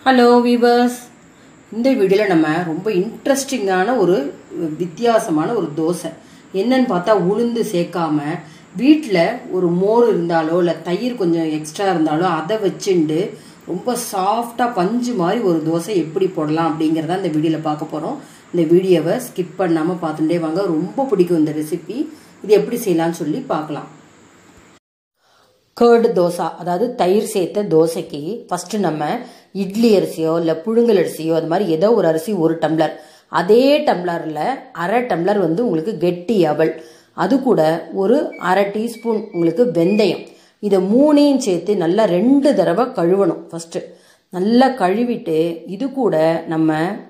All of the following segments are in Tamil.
ஹலோ வீவர்ஸ் இந்த வீடியோவில் நம்ம ரொம்ப இன்ட்ரெஸ்டிங்கான ஒரு வித்தியாசமான ஒரு தோசை என்னன்னு பார்த்தா உளுந்து சேர்க்காம வீட்டில் ஒரு மோர் இருந்தாலோ இல்லை தயிர் கொஞ்சம் எக்ஸ்ட்ரா இருந்தாலோ அதை வச்சுண்டு ரொம்ப சாஃப்டாக பஞ்சு மாதிரி ஒரு தோசை எப்படி போடலாம் அப்படிங்கிறத இந்த வீடியோவில் பார்க்க போகிறோம் இந்த வீடியோவை ஸ்கிப் பண்ணாமல் பார்த்துட்டே வாங்க ரொம்ப பிடிக்கும் இந்த ரெசிபி இது எப்படி செய்யலாம்னு சொல்லி பார்க்கலாம் கேர்டு தோசை அதாவது தயிர் சேர்த்த தோசைக்கு ஃபஸ்ட்டு நம்ம இட்லி அரிசியோ இல்லை புழுங்கல் அரிசியோ அது மாதிரி ஏதோ ஒரு அரிசி ஒரு டம்ளர் அதே டம்ளரில் அரை டம்ளர் வந்து உங்களுக்கு கெட்டி அவல் அது கூட ஒரு அரை டீஸ்பூன் உங்களுக்கு வெந்தயம் இதை மூணையும் சேர்த்து நல்லா ரெண்டு தடவை கழுவணும் ஃபஸ்ட்டு நல்லா கழுவிட்டு இது கூட நம்ம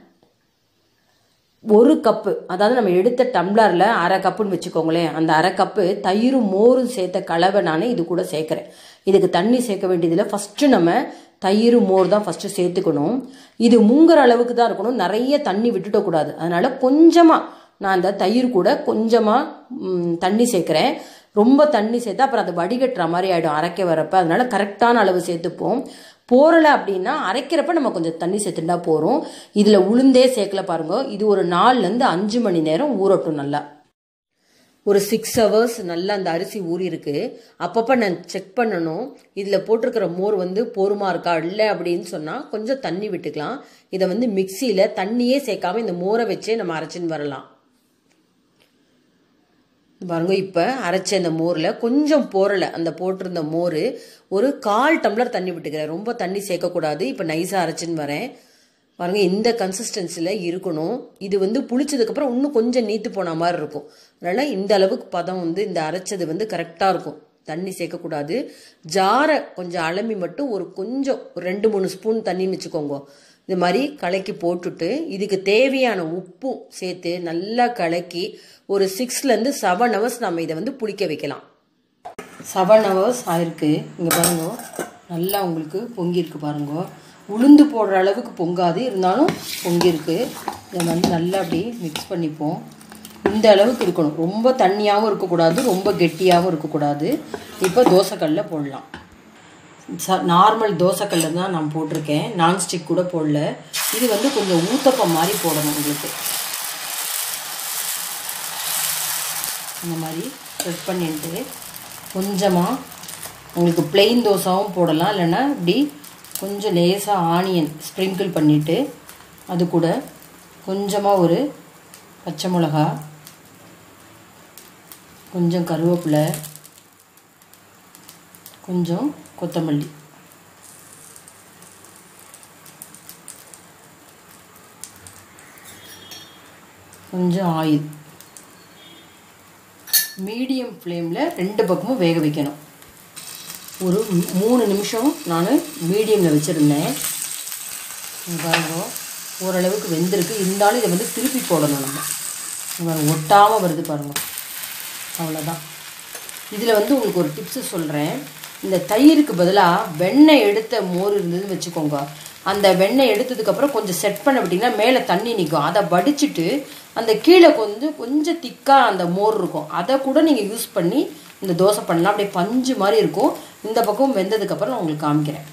ஒரு கப்பு அதாவது நம்ம எடுத்த டம்ளரில் அரை கப்புன்னு வச்சுக்கோங்களேன் அந்த அரை கப்பு தயிரும் மோரும் சேர்த்த கலவை நான் இது கூட சேர்க்குறேன் இதுக்கு தண்ணி சேர்க்க வேண்டியதில் ஃபஸ்ட்டு நம்ம தயிர் மோர் தான் ஃபஸ்ட்டு சேர்த்துக்கணும் இது முங்குற அளவுக்கு தான் இருக்கணும் நிறைய தண்ணி விட்டுட்டக்கூடாது அதனால் கொஞ்சமாக நான் அந்த தயிர் கூட கொஞ்சமாக தண்ணி சேர்க்குறேன் ரொம்ப தண்ணி சேர்த்தா அப்புறம் அது வடிகட்டுற மாதிரி ஆகிடும் அரைக்க வரப்போ அதனால் கரெக்டான அளவு சேர்த்துப்போம் போரலை அப்படின்னா அரைக்கிறப்ப நம்ம கொஞ்சம் தண்ணி சேர்த்துட்டா போகிறோம் இதில் உளுந்தே சேர்க்கல பாருங்க இது ஒரு நாலுலேருந்து அஞ்சு மணி நேரம் ஊறட்டும் நல்லா ஒரு சிக்ஸ் ஹவர்ஸ் நல்லா அந்த அரிசி ஊறி இருக்கு அப்பப்போ நான் செக் பண்ணணும் இதில் போட்டிருக்கிற மோர் வந்து போருமா இருக்கா இல்லை அப்படின்னு சொன்னால் கொஞ்சம் தண்ணி விட்டுக்கலாம் இதை வந்து மிக்சியில் தண்ணியே சேர்க்காம இந்த மோரை வச்சே நம்ம அரைச்சின்னு வரலாம் பாருங்க இப்போ அரைச்ச இந்த மோரில் கொஞ்சம் போரலை அந்த போட்டிருந்த மோர் ஒரு கால் டம்ளர் தண்ணி விட்டுக்கிறேன் ரொம்ப தண்ணி சேர்க்கக்கூடாது இப்போ நைஸாக அரைச்சின்னு வரேன் பாருங்க இந்த கன்சிஸ்டன்சியில் இருக்கணும் இது வந்து புளிச்சதுக்கப்புறம் இன்னும் கொஞ்சம் நீத்து போன மாதிரி இருக்கும் அதனால் இந்த அளவுக்கு பதம் வந்து இந்த அரைச்சது வந்து கரெக்டாக இருக்கும் தண்ணி சேர்க்கக்கூடாது ஜாரை கொஞ்சம் அலம்பி மட்டும் ஒரு கொஞ்சம் ஒரு ரெண்டு மூணு ஸ்பூன் தண்ணின்னு வச்சுக்கோங்க இது மாதிரி கலக்கி போட்டுட்டு இதுக்கு தேவையான உப்பும் சேர்த்து நல்லா கலக்கி ஒரு சிக்ஸ்லேருந்து செவன் ஹவர்ஸ் நம்ம இதை வந்து புளிக்க வைக்கலாம் செவன் ஹவர்ஸ் ஆயிருக்கு இங்கே பாருங்க நல்லா உங்களுக்கு பொங்கியிருக்கு பாருங்க உளுந்து போடுற அளவுக்கு பொங்காது இருந்தாலும் பொங்கியிருக்கு இதை வந்து நல்லா அப்படி மிக்ஸ் பண்ணிப்போம் இந்த அளவுக்கு இருக்கணும் ரொம்ப தண்ணியாகவும் இருக்கக்கூடாது ரொம்ப கெட்டியாகவும் இருக்கக்கூடாது இப்போ தோசைக்கல்லில் போடலாம் ச நார்மல் தோசைக்கல்ல தான் நான் போட்டிருக்கேன் நான்ஸ்டிக் கூட போடல இது வந்து கொஞ்சம் ஊத்தப்பம் மாதிரி போடணும் உங்களுக்கு இந்த மாதிரி ஸ்ப்ரெட் பண்ணிட்டு கொஞ்சமாக உங்களுக்கு பிளெயின் தோசாவும் போடலாம் இல்லைன்னா இப்படி கொஞ்சம் லேசாக ஆனியன் ஸ்ப்ரிங்கிள் பண்ணிவிட்டு அது கூட கொஞ்சமாக ஒரு பச்சை மிளகா கொஞ்சம் கருவேப்பிலை கொஞ்சம் கொத்தமல்லி கொஞ்சம் ஆயில் மீடியம் ஃப்ளேமில் ரெண்டு பக்கமும் வேக வைக்கணும் ஒரு மூணு நிமிஷம் நான் மீடியமில் வச்சுருந்தேன் பாருங்க ஓரளவுக்கு வெந்திருக்கு இருந்தாலும் இதை வந்து திருப்பி போடணும் நம்ம ஒட்டாமல் வருது பாருங்கள் அவ்வளோதான் இதில் வந்து உங்களுக்கு ஒரு டிப்ஸு சொல்கிறேன் இந்த தயிருக்கு பதிலாக வெண்ணெய் எடுத்த மோர் இருந்ததுன்னு வச்சுக்கோங்க அந்த வெண்ணெய் எடுத்ததுக்கப்புறம் கொஞ்சம் செட் பண்ண விட்டிங்கன்னா மேலே தண்ணி நிற்கும் அதை வடிச்சிட்டு அந்த கீழே கொஞ்சம் கொஞ்சம் திக்காக அந்த மோர் இருக்கும் அதை கூட நீங்கள் யூஸ் பண்ணி இந்த தோசை பண்ணலாம் அப்படியே பஞ்சு மாதிரி இருக்கும் இந்த பக்கம் வெந்ததுக்கப்புறம் நான் உங்களுக்கு காமிக்கிறேன்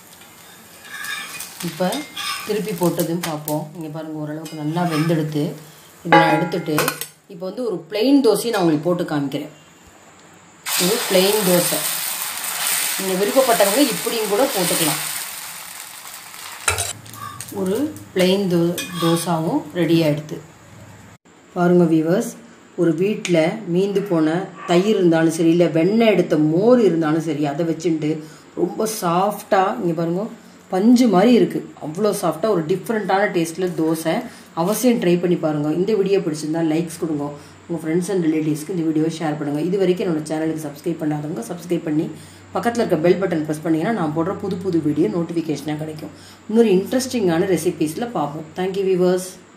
இப்போ திருப்பி போட்டதும் பார்ப்போம் இங்கே பாருங்கள் ஓரளவுக்கு நல்லா வெந்தெடுத்து இதை நான் எடுத்துட்டு இப்போ வந்து ஒரு பிளெயின் தோசையை நான் உங்களுக்கு போட்டு காமிக்கிறேன் இது பிளெயின் தோசை நீங்கள் விருப்பப்பட்டவங்க இப்படியும் கூட போட்டுக்கலாம் ஒரு பிளெயின் தோ தோசாவும் ரெடி ஆகிடுது பாருங்க வீவர்ஸ் ஒரு வீட்டில் மீந்து போன தயிர் இருந்தாலும் சரி இல்லை வெண்ணெய் எடுத்த மோர் இருந்தாலும் சரி அதை வச்சுட்டு ரொம்ப சாஃப்டாக இங்கே பாருங்க பஞ்சு மாதிரி இருக்குது அவ்வளோ சாஃப்டாக ஒரு டிஃப்ரெண்ட்டான டேஸ்ட்டில் தோசை அவசியம் ட்ரை பண்ணி பாருங்கள் இந்த வீடியோ பிடிச்சிருந்தா லைக்ஸ் கொடுங்க உங்கள் ஃப்ரெண்ட்ஸ் அண்ட் ரிலேட்டிவ்ஸ்க்கு இந்த வீடியோவை ஷேர் பண்ணுங்கள் இது வரைக்கும் என்னோட சேனலுக்கு சப்ஸ்கிரைப் பண்ணாதவங்க சப்ஸ்கிரைப் பண்ணி பக்கத்தில் இருக்க பெல் பட்டன் ப்ரெஸ் பண்ணிங்கன்னா நான் போடுற புது புது வீடியோ நோட்டிஃபிகேஷனாக கிடைக்கும் இன்னொரு இன்ட்ரெஸ்டிங்கான ரெசிபீஸில் பார்ப்போம் தேங்க்யூ வீவர்ஸ்